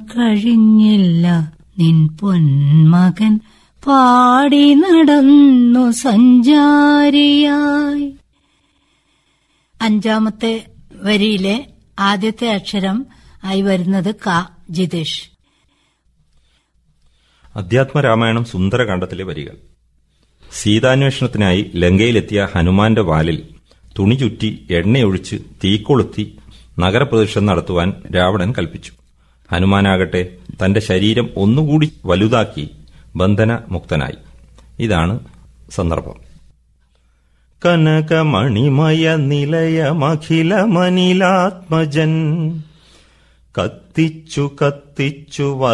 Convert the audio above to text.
കഴിഞ്ഞില്ല നിൻ പൊന്മകൻ പാടി നടന്നു സഞ്ചാരിയായി അഞ്ചാമത്തെ വരിയിലെ ആദ്യത്തെ അക്ഷരം ആയി വരുന്നത് ക ജിതേഷ് അധ്യാത്മരാമായണം സുന്ദരകാന്ഡത്തിലെ വരികൾ സീതാന്വേഷണത്തിനായി ലങ്കയിലെത്തിയ ഹനുമാന്റെ വാലിൽ തുണി ചുറ്റി എണ്ണയൊഴിച്ച് തീക്കൊളുത്തി നഗരപ്രദക്ഷിണം നടത്തുവാൻ രാവണൻ കൽപ്പിച്ചു ഹനുമാനാകട്ടെ തന്റെ ശരീരം ഒന്നുകൂടി വലുതാക്കി ബന്ധന മുക്തനായി ഇതാണ് സന്ദർഭം കനകമണിമയ നിലയമഖിലമനിലാത്മജൻ കത്തിച്ചു കത്തിച്ചു